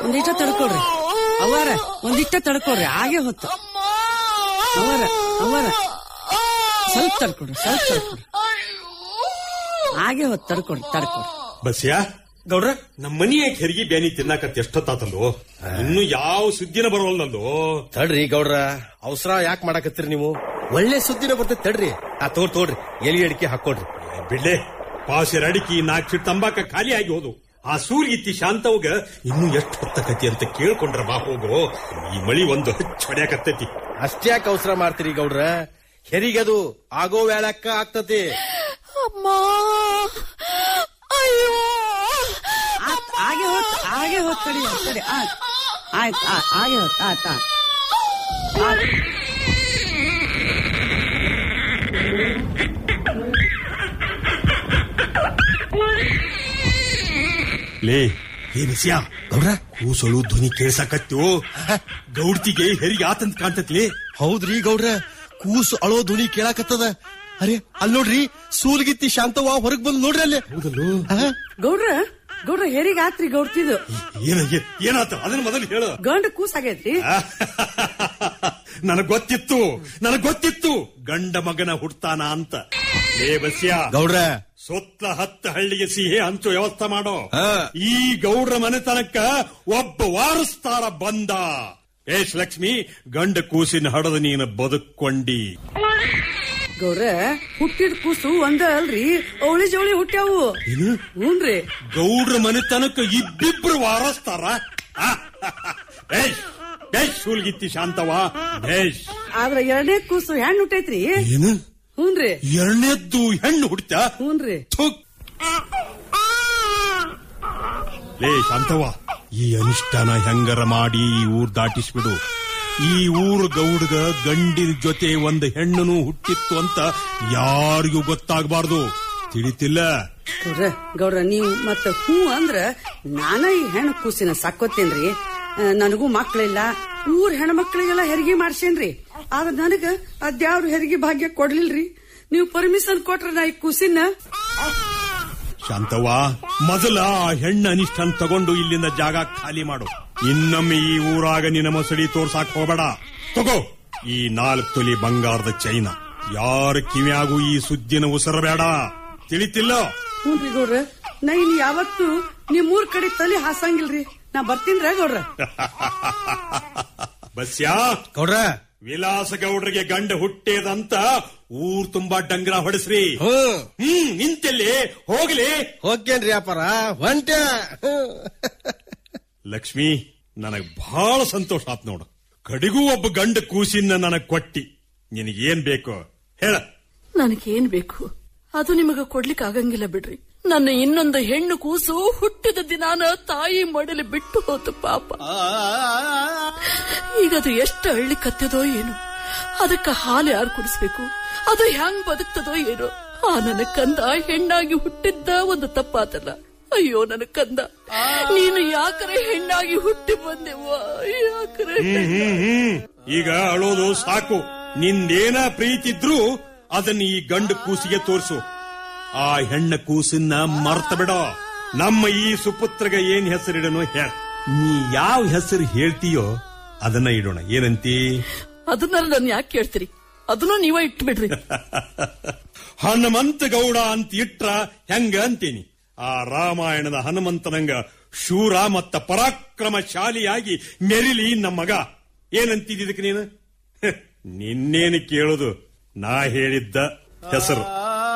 ಒಂದಿಷ್ಟ ತಡ್ಕೊಡ್ರಿ ಅವರ ಒಂದಿಷ್ಟ ತಡ್ಕೊಡ್ರಿ ಹಾಗೆ ಹೊತ್ತು ಅವರ ಅವರ ಸ್ವಲ್ಪ ತಡ್ಕೊಡ್ರಿ ಸ್ವಲ್ಪ ತಡ್ಕೊಡ್ರಿ ಹಾಗೆ ಹೊತ್ತು ತಡ್ಕೊಡ್ರಿ ತಡ್ಕೊಡ್ರಿ ಬಸ್ಯಾ ಗೌಡ್ರ ನಮ್ಮ ಮನಿ ಯಾಕೆ ಹೆರಿಗೆ ಬ್ಯಾನಿ ತಿನ್ನಾಕತ್ ಎಷ್ಟೊತ್ತಾತಲ್ಲೋ ಇನ್ನು ಯಾವ ಸುದ್ದಿನ ಬರೋಲ್ಲಲ್ಲೋ ತಡ್ರಿ ಗೌಡ್ರ ಅವಸರ ಯಾಕೆ ಮಾಡಕತ್ತೀರಿ ನೀವು ಒಳ್ಳೆ ಸುದ್ದಿನ ಬರ್ತೈತೆ ತಡ್ರಿ ಆ ತೋಡ್ ತೋಡ್ರಿ ಎಲಿ ಅಡಿಕೆ ಹಾಕೊಡ್ರಿ ಬಿಡ್ಲೆ ಪಾಸಿರ ಅಡಿಕೆ ನಾಲ್ಕು ಚಿಟ್ ತಂಬಾಕ ಖಾಲಿ ಆಗಿ ಹೋದು ಆ ಸೂರ್ಗಿತ್ತಿ ಶಾಂತವ್ಗ ಇನ್ನು ಎಷ್ಟು ಹೊತ್ತಕತಿ ಅಂತ ಕೇಳ್ಕೊಂಡ್ರ ಬಾ ಹೋಗು ಈ ಮಳಿ ಒಂದು ಹಚ್ಚ ಹೊಡ್ಯಾಕತ್ತೈತಿ ಅಷ್ಟ್ಯಾಕೆ ಅವಸರ ಮಾಡ್ತೀರಿ ಗೌಡ್ರ ಹೆರಿಗದು ಆಗೋ ವೇಳಕ್ಕ ಆಗ್ತತಿ ಅಮ್ಮ ಅಯ್ಯೋ ಆತ್ ಹಾಗೆ ಹೊತ್ತು ಹಾಗೆ ಹೊತ್ತು ತಡಿ ತಡಿ ಆಯ್ತು ಆಯ್ತು ಆ- ಹಾಗೆ ಹೊತ್ತು ಆಯ್ತು ಆಯ್ತು ಆಯ್ತು ಲೇ ಏ ಬಸ್ಯಾ ಗೌಡ್ರ ಕೂಸಳು ಧ್ವನಿ ಕೇಳ್ಸಾಕತ್ತು ಗೌಡ್ತಿಗೆ ಹೆರಿಗೆ ಆತಂತ ಕಾಣ್ತತ್ಲಿ ಹೌದ್ರಿ ಗೌಡ್ರ ಕೂಸು ಅಳೋ ಧ್ವನಿ ಕೇಳಾಕತ್ತದ ಅರೆ ಅಲ್ಲಿ ನೋಡ್ರಿ ಸೂಲ್ಗಿತ್ತಿ ಶಾಂತವ್ವ ಹೊರಗ್ ಬಂದ್ ನೋಡ್ರಿ ಅಲ್ಲಿ ಹೌದಲ್ಲೋ ಗೌಡ್ರ ಗೌಡ್ರ ಹೆರಿಗೆ ಆತ್ರಿ ಗೌಡ್ತಿದು ಏನ ಏನಾತ ಅದನ್ನ ಮೊದಲು ಹೇಳು ಗಂಡ ಕೂಸಾಗೈತ್ರಿ ನನಗ್ ಗೊತ್ತಿತ್ತು ನನಗ್ ಗೊತ್ತಿತ್ತು ಗಂಡ ಮಗನ ಹುಡ್ತಾನ ಅಂತ ಲೇ ಬಸ್ಯಾ ಗೌಡ್ರ ಸೊತ್ತ ಹತ್ತ ಹಳ್ಳಿಗೆ ಸಿಹಿ ಹಂಚು ವ್ಯವಸ್ಥೆ ಮಾಡೋ ಹಾ. ಈ ಗೌಡ್ರ ಮನೆತನಕ್ಕ ಒಬ್ಬ ವಾರಸ್ತಾರ ಬಂದ ಏಷ್ ಲಕ್ಷ್ಮಿ ಗಂಡ ಕೂಸಿನ ಹಡದ ನೀನು ಬದುಕೊಂಡಿ ಗೌಡ್ರ ಹುಟ್ಟಿದ ಕೂಸು ಒಂದ ಅಲ್ರಿ ಅವಳಿ ಜವಳಿ ಹುಟ್ಟ್ಯಾವು ಏನು ಹ್ಞೂನ್ರಿ ಗೌಡ್ರ ಮನೆತನಕ್ಕ ಇಬ್ಬಿಬ್ರು ವಾರಸ್ತಾರ ಆ? ಬೇಷ್ ಬೇಷ್ ಸೂಲ್ಗಿತ್ತಿ ಶಾಂತವ ಬೇಷ್ ಆದ್ರ ಎರಡನೇ ಕೂಸು ಹೆಣ್ಣು ಹುಟ್ಟೈತ್ರಿ ಏನು ಹ್ಞೂನ್ರಿ ಎರಡನೇದ್ದು ಹೆಣ್ಣು ಹುಡ್ತ ಹ್ಞೂನ್ರಿ ಥುಕ್. ಲೇ ಶಾಂತವ್ವ ಈ ಅನಿಷ್ಟನ ಹೆಂಗರ ಮಾಡಿ ಈ ಊರ್ ದಾಟಿಸ್ಬಿಡು ಈ ಊರು ಗೌಡ್ಗ ಗಂಡಿನ ಜೊತೆ ಒಂದು ಹೆಣ್ಣನು ಹುಟ್ಟಿತ್ತು ಅಂತ ಯಾರಿಗೂ ಗೊತ್ತಾಗಬಾರ್ದು ತಿಳಿತಿಲ್ಲ ಗೌಡ್ರ ಗೌಡ್ರ ನೀವು ಮತ್ತ ಹ್ಞೂ ಅಂದ್ರ ನಾನ ಈ ಹೆಣ್ಣು ಕೂಸಿನ ಸಾಕೋತೇನ್ರಿ ಆ, ನನಗೂ ಮಕ್ಳಿಲ್ಲ ಊರ್ ಹೆಣ್ಮಕ್ಳಿಗೆಲ್ಲ ಹೆರಿಗೆ ಮಾಡ್ಸೇನ್ರಿ ಆದ್ರ ನನಗ ಅದ್ಯಾವ್ರು ಹೆರಿಗೆ ಭಾಗ್ಯ ಕೊಡ್ಲಿಲ್ರಿ ನೀವು ಪರ್ಮಿಷನ್ ಕೊಟ್ರ ನಾ ಈ ಕೂಸಿನ ಶಾಂತವ್ವ ಮೊದಲ ಆ ಹೆಣ್ಣು ಅನಿಷ್ಟನ್ ತಗೊಂಡು ಇಲ್ಲಿಂದ ಜಾಗ ಖಾಲಿ ಮಾಡು ಇನ್ನೊಮ್ಮೆ ಈ ಊರಾಗ ನಿನ್ನ ಮಸಡಿ ತೋರ್ಸಾಕ್ ಹೋಗಬೇಡ ತಗೋ ಈ ನಾಲ್ಕು ತೊಲಿ ಬಂಗಾರದ ಚೈನ ಯಾರ ಕಿವಿಯಾಗೂ ಈ ಸುದ್ದಿನ ಉಸರಬೇಡ ತಿಳಿತಿಲ್ಲ ಹ್ಞೂನ್ರಿ ಗೌಡ್ರ ನಾ ಇನ್ ಯಾವತ್ತು ನಿಮ್ಮೂರ್ ಕಡೆ ತಲೆ ಹಾಸಂಗಿಲ್ರಿ ನಾ ಬರ್ತೀನ್ರ ಗೌಡ್ರ ಬಸ್ಯಾ ಗೌಡ್ರ ವಿಲಾಸ ಗೌಡ್ರಿಗೆ ಗಂಡ ಹುಟ್ಟೇದಂತ ಊರ್ ತುಂಬಾ ಡಂಗ್ರ ಹೊಡೆಸ್ರಿ ಹ್ಮ್ ಹ್ಮ್ ನಿಂತೆಲ್ಲಿ ಹೋಗ್ಲಿ ಹೋಗ್ಯೇನ್ರಿ ಅಪ್ಪಾರ ಹೊಂಟೆ ಲಕ್ಷ್ಮಿ ನನಗ್ ಬಹಳ ಸಂತೋಷ ಆತ್ ನೋಡು ಕಡಿಗೂ ಒಬ್ಬ ಗಂಡ ಕೂಸಿನ ನನಗ್ ಕೊಟ್ಟಿ ನಿನಗೇನ್ ಬೇಕು ಹೇಳ ನನಗೇನ್ ಬೇಕು ಅದು ನಿಮಗ ಕೊಡ್ಲಿಕ್ ಆಗಂಗಿಲ್ಲ ಬಿಡ್ರಿ ನನ್ನ ಇನ್ನೊಂದು ಹೆಣ್ಣು ಕೂಸು ಹುಟ್ಟಿದ ದಿನಾನ ತಾಯಿ ಮಡಲಿ ಬಿಟ್ಟು ಹೋತು ಪಾಪ ಈಗ ಅದು ಎಷ್ಟು ಹಳ್ಳಿ ಕತ್ತದೋ ಏನು ಅದಕ್ಕ ಹಾಲು ಯಾರು ಕುಡಿಸ್ಬೇಕು ಅದು ಹೆಂಗ್ ಬದುಕ್ತದೋ ಏನೋ ಆ ನನ್ನ ಕಂದ ಹೆಣ್ಣಾಗಿ ಹುಟ್ಟಿದ್ದ ಒಂದು ತಪ್ಪಾತಲ್ಲ ಅಯ್ಯೋ ನನ್ನ ಕಂದ ನೀನು ಯಾಕರೆ ಹೆಣ್ಣಾಗಿ ಹುಟ್ಟಿ ಬಂದೆವ್ವ ಯಾಕರೆ ಹ್ಮ್ ಹ್ಮ್ ಹ್ಮ್ ಈಗ ಅಳೋದು ಸಾಕು ನಿಂದೇನ ಪ್ರೀತಿ ಇದ್ರು ಅದನ್ನ ಈ ಗಂಡು ಕೂಸಿಗೆ ತೋರಿಸು ಆ ಹೆಣ್ಣ ಕೂಸನ್ನ ಮರ್ತ ಬಿಡೋ ನಮ್ಮ ಈ ಸುಪುತ್ರಗ ಏನ್ ಹೆಸರಿಡನು ಹೇಳ ನೀ ಯಾವ ಹೆಸರು ಹೇಳ್ತೀಯೋ ಅದನ್ನ ಇಡೋಣ ಏನಂತಿ ಅದನ್ನ ನಾನು ಯಾಕೆ ಕೇಳ್ತೀರಿ ಅದನ್ನು ನೀವೇ ಇಟ್ಬಿಡ್ರಿ ಹನುಮಂತ ಗೌಡ ಅಂತ ಇಟ್ರ ಹೆಂಗ ಅಂತೀನಿ ಆ ರಾಮಾಯಣದ ಹನುಮಂತನಂಗ ಶೂರ ಮತ್ತ ಪರಾಕ್ರಮಶಾಲಿಯಾಗಿ ಮೆರಿಲಿ ನಮ್ಮ ಮಗ ಏನಂತಿದ್ದ ಇದಕ್ಕೆ ನೀನು ಹ್, ನಿನ್ನೇನು ಕೇಳುದು ನಾ ಹೇಳಿದ್ದ ಹೆಸರು